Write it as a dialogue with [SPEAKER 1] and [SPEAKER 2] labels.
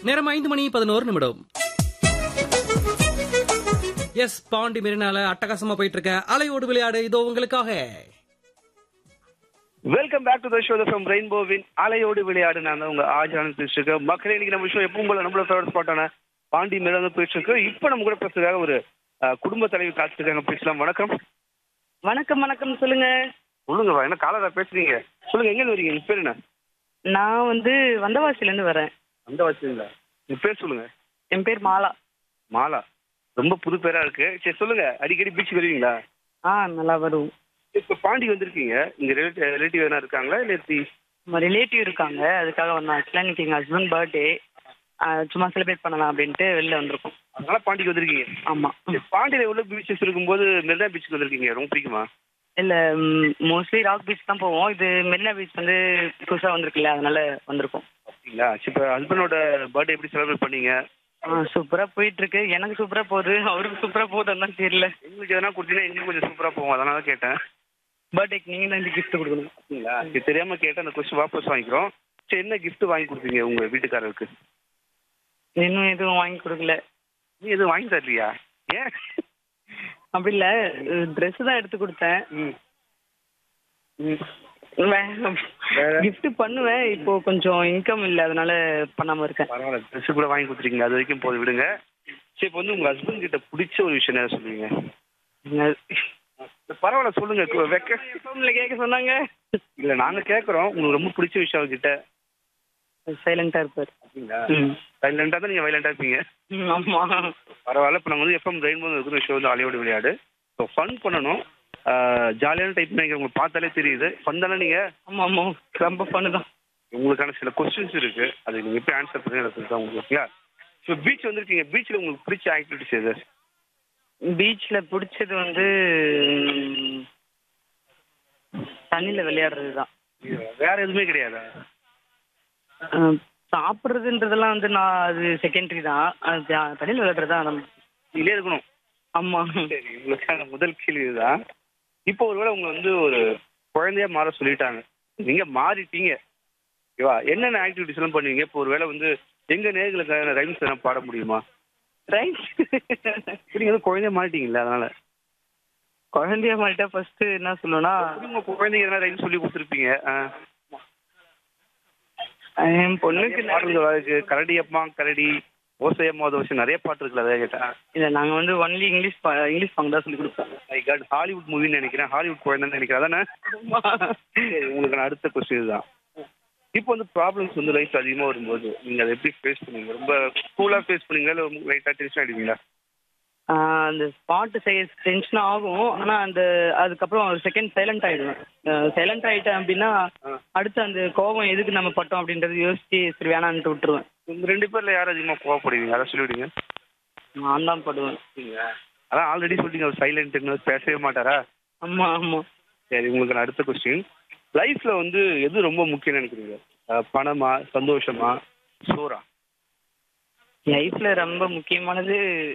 [SPEAKER 1] நேரம் ஐந்து மணி பதினோரு நிமிடம் எஸ் பாண்டி மெரினால அட்டகாசமா போயிட்டு இருக்க அலையோடு விளையாடு இதோ உங்களுக்காக
[SPEAKER 2] welcome back to the show from ரெயின்போவின் அலையோடு விளையாடு நான் தான் உங்க ஆஜானந்த் பேசிட்டு இருக்கேன் மக்களே இன்னைக்கு நம்ம ஷோ எப்பவும் போல நம்மளோட ஃபேவரட் ஸ்பாட்டான பாண்டி மேல போயிட்டு இருக்கு இப்போ நம்ம கூட பேசுறதுக்காக ஒரு அஹ், குடும்ப தலைவி காத்துருக்காங்க பேசலாம் வணக்கம்
[SPEAKER 3] வணக்கம் வணக்கம் சொல்லுங்க
[SPEAKER 2] சொல்லுங்க வா, என்ன காலரா பேசுறீங்க சொல்லுங்க எங்க இருந்து வரீங்க உங்க பேர் என்ன
[SPEAKER 3] நான் வந்து வந்தவாசில இருந்து வரேன்
[SPEAKER 2] அந்த வச்சுங்களா உங்க பேர் சொல்லுங்க
[SPEAKER 3] என் பேர் மாலா
[SPEAKER 2] மாலா ரொம்ப புது பேரா இருக்கு சரி சொல்லுங்க அடிக்கடி பீச்சுக்கு வருவீங்களா
[SPEAKER 3] ஆ நல்லா வரும்
[SPEAKER 2] இப்போ பாண்டி வந்திருக்கீங்க இங்க ரிலேட்டிவ் எதனா இருக்காங்களா இல்ல எப்படி
[SPEAKER 3] நம்ம ரிலேட்டிவ் இருக்காங்க அதுக்காக வந்தோம் ஆக்சுவலாக இன்னைக்கு எங்கள் ஹஸ்பண்ட் பர்த்டே சும்மா செலிப்ரேட் பண்ணலாம் அப்படின்ட்டு வெளில வந்திருக்கோம்
[SPEAKER 2] அதனால பாண்டிக்கு வந்திருக்கீங்க
[SPEAKER 3] ஆமாம்
[SPEAKER 2] சரி, பாண்டியில உள்ள பீச்சஸ் இருக்கும்போது மெரினா பீச்சுக்கு வந்திருக்கீங்க ரொம்ப பிடிக்குமா
[SPEAKER 3] இல்லை மோஸ்ட்லி ராக் பீச் தான் போவோம் இது மெரினா பீச் வந்து புதுசாக வந்திருக்குல்ல அதனால வந்திருக்கோம்
[SPEAKER 2] அப்படிங்களா சரி, இப்போ ஹஸ்பண்டோட பர்த்டே எப்படி செலிப்ரேட் பண்ணீங்க
[SPEAKER 3] ஆ சூப்பராக போயிட்டு இருக்கு எனக்கு சூப்பராக போகுது அவருக்கு சூப்பராக போகுதுன்னு தான் தெரியல
[SPEAKER 2] எங்களுக்கு எதனா கொடுத்தீங்கன்னா எங்களுக்கு கொஞ்சம் சூப்பரா போகும் அதனால தான் கேட்டேன்
[SPEAKER 3] பர்த்டேக்கு நீங்கள் தான் இந்த கிஃப்ட் கொடுக்கணும்
[SPEAKER 2] அப்படிங்களா சரி தெரியாம கேட்டேன் அந்த கொஸ்டின் வாபஸ் வாங்கிக்கிறோம் சரி என்ன gift வாங்கி கொடுத்தீங்க உங்க வீட்டுக்காரருக்கு
[SPEAKER 3] இன்னும் எதுவும் வாங்கி கொடுக்கல
[SPEAKER 2] நீ எதுவும் வாங்கி தரலையா ஏன்
[SPEAKER 3] அப்படி இல்லை ட்ரெஸ் தான் எடுத்து கொடுத்தேன்
[SPEAKER 2] ம் ம் வேற?
[SPEAKER 3] கிஃப்ட் பண்ணுவேன் இப்போ கொஞ்சம் இன்கம் இல்ல அதனால பண்ணாம இருக்கேன்
[SPEAKER 2] பரவாயில்ல ட்ரெஸ் கூட வாங்கி கொடுத்துருக்கீங்க அது வரைக்கும் போது விடுங்க சரி இப்போ வந்து உங்க ஹஸ்பண்ட் கிட்ட பிடிச்ச ஒரு விஷயம் என்ன சொல்லுவீங்க பரவாயில்ல சொல்லுங்க கு- வெக்க
[SPEAKER 3] ஃபோன்ல கேட்க சொன்னாங்க
[SPEAKER 2] இல்ல நாங்க கேக்குறோம் உங்களுக்கு ரொம்ப பிடிச்ச விஷயம் அவர்கிட்ட
[SPEAKER 3] சைலண்டா இருப்பார்
[SPEAKER 2] அப்படிங்களா
[SPEAKER 3] ம்.
[SPEAKER 2] சைலண்டா தான் நீங்க வைலண்டா இருப்பீங்க
[SPEAKER 3] ம், ஆமா
[SPEAKER 2] பரவாயில்ல இப்போ நாங்கள் வந்து எஃப்எம் ரெயின்போ இருக்கிற ஷோ வந்து அலையோடு விளையாடு ஸோ ஃபன் பண்ணணும் ஜாலியான டைப் நீங்கள் உங்களுக்கு பார்த்தாலே தெரியுது ஃபன் தானே நீங்கள்
[SPEAKER 3] ஆமா ஆமா ரொம்ப ஃபன்னு தான்
[SPEAKER 2] உங்களுக்கான சில கொஸ்டின்ஸ் இருக்கு அது நீங்கள் எப்படி ஆன்சர் பண்ணி எனக்கு தான் உங்களுக்கு ஓகேங்களா ஸோ பீச் வந்திருக்கீங்க பீச்சில் உங்களுக்கு பிடிச்ச ஆக்டிவிட்டிஸ் எது
[SPEAKER 3] பீச்ல பிடிச்சது வந்து ம், தண்ணியில விளையாடுறது தான்
[SPEAKER 2] வேற எதுவுமே கிடையாதா
[SPEAKER 3] சாப்பிட்றதுன்றதெல்லாம் வந்து நான் அது செகண்டரி தான் அது ஜா- தண்ணியில விளையாடுறது தான் நம்ம
[SPEAKER 2] நீங்களே இருக்கணும்
[SPEAKER 3] ஆமா
[SPEAKER 2] சரி உங்களுக்கான முதல் கேள்வி இதுதான் இப்போ ஒருவேளை உங்களை வந்து ஒரு குழந்தையா மாற சொல்லிட்டாங்க நீங்க மாறிட்டீங்க ஓகேவா என்னென்ன ஆக்டிவிட்டிஸ் எல்லாம் பண்ணுவீங்க இப்போ ஒருவேளை வந்து எங்க நேர்களுக்கான ரைம்ஸ் எல்லாம் பாட முடியுமா
[SPEAKER 3] ரைட்
[SPEAKER 2] நீங்க வந்து குழந்தைய மாறிட்டீங்களா அதனால
[SPEAKER 3] குழந்தைய மாட்டா ஃபர்ஸ்ட் என்ன சொல்லுவேன்னா
[SPEAKER 2] உங்க குழந்தைங்க எதனா ரைம் சொல்லி கொடுத்துருப்பீங்க
[SPEAKER 3] என் பொண்ணுக்கு
[SPEAKER 2] பாடல்கள் இருக்கு கரடி அப்பா கரடி ஓசையம்மா தோசை நிறைய பாட்டு இருக்குல்ல அதை கேட்டேன்
[SPEAKER 3] இல்ல நாங்க வந்து ஒன்லி இங்கிலீஷ் பா- இங்கிலீஷ் சாங் தான் சொல்லி கொடுப்போம்
[SPEAKER 2] ஐ காட் ஹாலிவுட் மூவின்னு நினைக்கிறேன் ஹாலிவுட் குழந்தைன்னு நினைக்கிறேன் அதானே சரி உங்களுக்கு நான் அடுத்த கொஸ்டின் தான் இப்போ வந்து ப்ராப்ளம்ஸ் வந்து லைஃப் அதிகமாக வரும்போது நீங்கள் அதை எப்படி ஃபேஸ் பண்ணுவீங்க ரொம்ப கூலாக ஃபேஸ் பண்ணுவீங்களா இல்லை லைட்டாக டென்ஷன் ஆகிடுவீங்களா
[SPEAKER 3] ஆஹ் அந்த ஸ்பாட் டென்ஷன் ஆகும் ஆனா அந்த அதுக்கப்புறம் ஒரு செகண்ட் சைலண்ட் ஆயிடுவேன் சைலண்ட் ஆயிட்டேன் அப்படின்னா அடுத்து அந்த கோபம் எதுக்கு நம்ம பட்டோம் அப்படின்றது யோசிச்சு சரி வேணான்ட்டு விட்டுருவேன்
[SPEAKER 2] உங்க ரெண்டு பேரில் யார் அதிகமாக கோவப்படுவீங்க அதை சொல்லிவிடுங்க
[SPEAKER 3] நான் தான் படுவேன்
[SPEAKER 2] அதான் ஆல்ரெடி சொல்லிட்டீங்க அவர் சைலண்ட்னு பேசவே மாட்டாரா
[SPEAKER 3] ஆமா ஆமா
[SPEAKER 2] சரி உங்களுக்கு நான் அடுத்த கொஸ்டின் லைஃப்ல வந்து எது ரொம்ப முக்கியம் நினைக்கிறீங்க அஹ் பணமா சந்தோஷமா சோறா
[SPEAKER 3] லைஃப்ல ரொம்ப முக்கியமானது